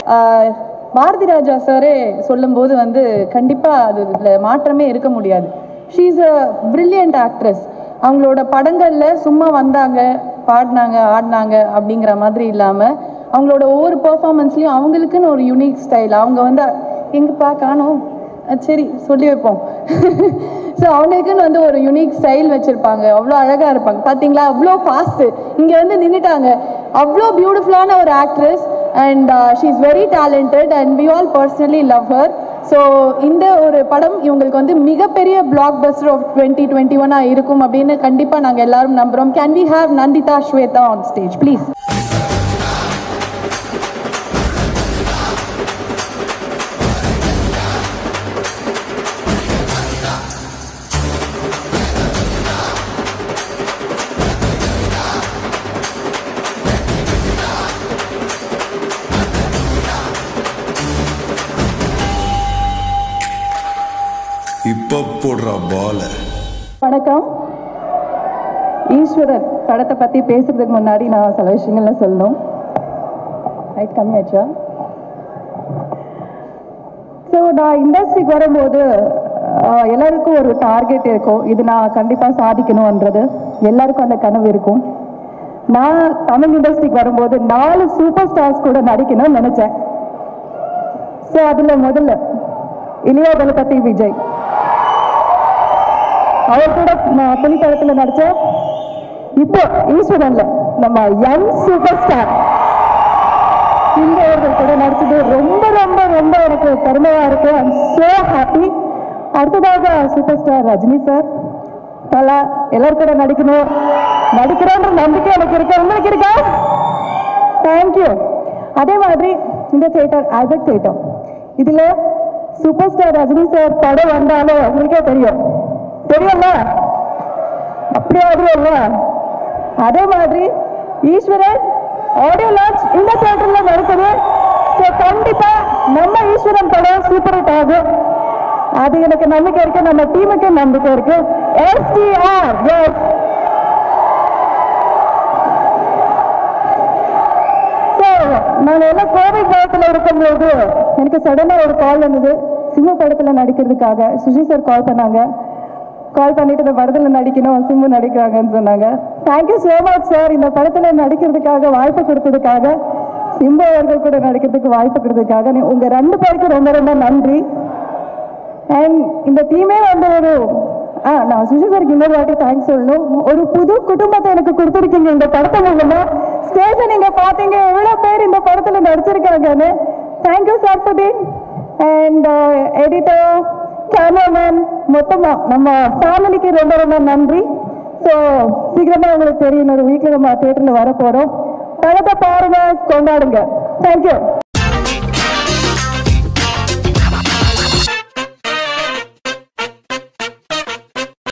ஆஹ், பாரதி ராஜா சாரே சொல்லும்போது வந்து கண்டிப்பாக அதுல மாற்றமே இருக்க முடியாது she is a brilliant actress அவங்களோட படங்களில் சும்மா வந்தாங்க பாடினாங்க ஆடினாங்க அப்படிங்கிற மாதிரி இல்லாமல் அவங்களோட ஒவ்வொரு பெர்ஃபார்மன்ஸ்லையும் அவங்களுக்குன்னு ஒரு யூனிக் ஸ்டைல் அவங்க வந்து எங்கப்பா காணோம் அஹ் சரி சொல்லி வைப்போம் ஸோ அவங்களுக்குன்னு வந்து ஒரு யூனிக் ஸ்டைல் வச்சுருப்பாங்க அவ்வளோ அழகாக இருப்பாங்க பார்த்தீங்களா அவ்வளோ ஃபாஸ்ட்டு இங்கே வந்து நின்றுட்டாங்க அவ்வளோ பியூட்டிஃபுல்லான ஒரு actress and she is very talented and we all personally love her so இந்த ஒரு படம் இவங்களுக்கு வந்து மிகப்பெரிய blockbuster of twenty twenty ஒன்னாக இருக்கும் அப்படின்னு கண்டிப்பாக நாங்கள் எல்லாரும் நம்புகிறோம் can we have Nanditha Swetha on stage please இப்ப போடுற பால வணக்கம் ஈஸ்வரன் படத்தை பற்றி பேசுறதுக்கு முன்னாடி நான் சில விஷயங்கள்லாம் சொல்லணும் ரைட் கம்மியாச்சா ஸோ நான் இண்டஸ்ட்ரிக்கு வரும்போது ஆஹ், எல்லாருக்கும் ஒரு டார்கெட் இருக்கும் இது நான் கண்டிப்பாக சாதிக்கணுன்றது எல்லாருக்கும் அந்த கனவு இருக்கும் நான் தமிழ் இண்டஸ்ட்ரிக்கு வரும்போது நாலு சூப்பர் ஸ்டார்ஸ் கூட நடிக்கணும்னு நினச்சேன் ஸோ அதில் முதல்ல இளைய தளபதி விஜய் அவர் கூட நான் புலி படத்துல நடிச்ச இப்போ ஈஸ்வரன்ல நம்ம யங் சூப்பர் ஸ்டார் சிந்து அவர்கள் கூட நடிச்சது ரொம்ப ரொம்ப ரொம்ப எனக்கு பெருமையா இருக்கு ஐம் so ஹாப்பி அடுத்ததாக சூப்பர் ஸ்டார் ரஜினி சார் பல எல்லாரும் கூட நடிக்கணும் நடிக்கிறோன்ற நம்பிக்கை எனக்கு இருக்கு உங்களுக்கு இருக்கா தேங்க்யூ அதே மாதிரி இந்த தியேட்டர் ஆல்பர்ட் தியேட்டர் இதுல சூப்பர் ஸ்டார் ரஜினி சார் படம் வந்தாலும் உங்களுக்கே தெரியும் தெரியும்ல அப்படியே வருவோம்ல அதே மாதிரி ஈஸ்வரன் ஆடியோ லான்ச் இந்த தியேட்டர்ல நடக்குது ஸோ கண்டிப்பா நம்ம ஈஸ்வரன் படம் சூப்பர் ஹிட் ஆகும் அது எனக்கு நம்பிக்கை இருக்கு நம்ம டீமுக்கு நம்பிக்கை இருக்கு எஸ்டிஆர் எஸ் ஸோ நான் எல்லாம் கோவிட் பயத்தில் இருக்கும்போது எனக்கு சடனாக ஒரு கால் வந்தது சிம்மு படத்தில் நடிக்கிறதுக்காக சுஷி சார் கால் பண்ணாங்க கால் பண்ணிட்டு இந்த படத்தில் நடிக்கணும் சிம்மு நடிக்கிறாங்கன்னு சொன்னாங்க தேங்க்யூ ஸோ மச் சார் இந்த படத்தில் நடிக்கிறதுக்காக வாய்ப்பு கொடுத்ததுக்காக சிம்பு அவர்கள் கூட நடிக்கிறதுக்கு வாய்ப்பு கொடுத்ததுக்காக நீ உங்கள் ரெண்டு பேருக்கும் ரொம்ப ரொம்ப நன்றி அண்ட் இந்த டீமே வந்து ஒரு ஆ நான் சுஷி சாருக்கு இன்னொரு வாட்டி தேங்க்ஸ் சொல்லணும் ஒரு புது குடும்பத்தை எனக்கு கொடுத்துருக்கீங்க இந்த படத்தை மூலமா ஸ்டேஜை நீங்க பாத்தீங்க எவ்வளோ பேர் இந்த படத்துல நடிச்சிருக்காங்கன்னு thank you sir for thin and editor cameraman மொத்தமா நம்ம ஃபேமிலிக்கு ரொம்ப ரொம்ப நன்றி ஸோ சீக்கிரமா உங்களுக்கு தெரியும் இன்னொரு வீட்டில் நம்ம தேட்டரில் வர போறோம் படத்தை பாருங்க கொண்டாடுங்க தேங்க்யூ